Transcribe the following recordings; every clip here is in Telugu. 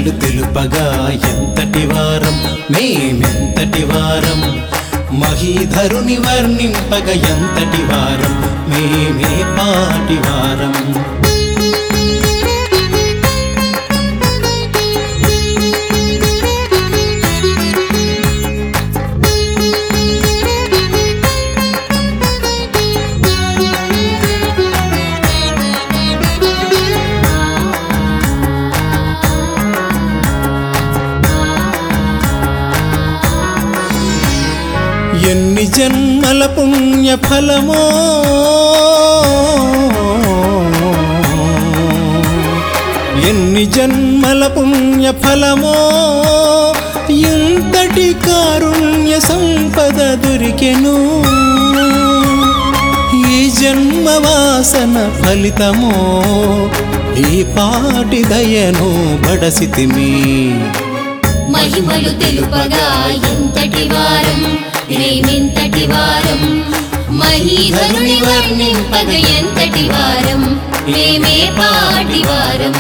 మహిమలు తెలుపగా ఎంతటి వారం మేమెంతటి వారం మహీధరుని వర్ణింపగ ఎంతటి వారం మేమే పాటి వారం ఎన్ని జన్మల పుణ్య ఫలమో ఎన్ని జన్మల పుణ్య ఫలమో ఎంతటి కారుణ్య సంపద దొరికెను ఈ జన్మ వాసన ఫలితమో ఈ పాటి దయను బడసితిమి మహిమలు తెలుపగా ఎంతటి వారం మేమెంతటి వారం మహీధరుని వర్ణింపగ ఎంతటి వారం మేమే పాటి వారం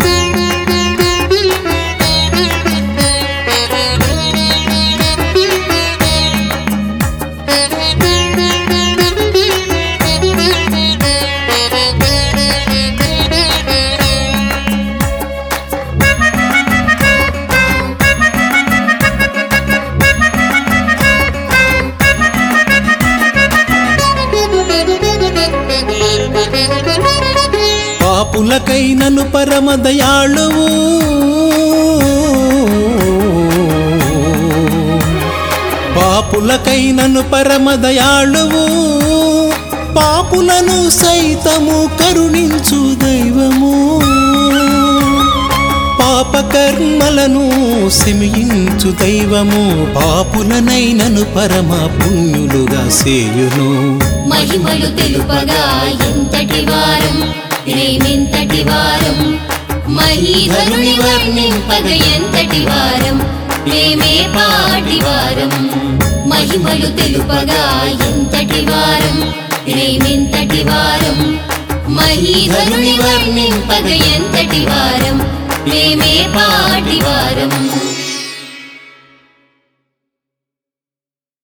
పాపులకై నన్ను పరమ దయాళువు పాపులకై నన్ను పరమ దయాళువు పాపులను సైతము కరుణించు దైవము పాపకర్మలను శమించు దైవము పాపులనైనను పరమ పుణ్యులుగా సేయును మహిమలు తెలుపగా ఎంతటి వారం మేమెంతటి వారం మహీధరుని వర్ణింపగ ఎంతటి వారం మేమే పాటి వారం మహిమలు తెలుపగా ఎంతటి వారం మేమెంతటి వారం మహీధరుని వర్ణింపగ ఎంతటి వారం మేమే పాటి వారం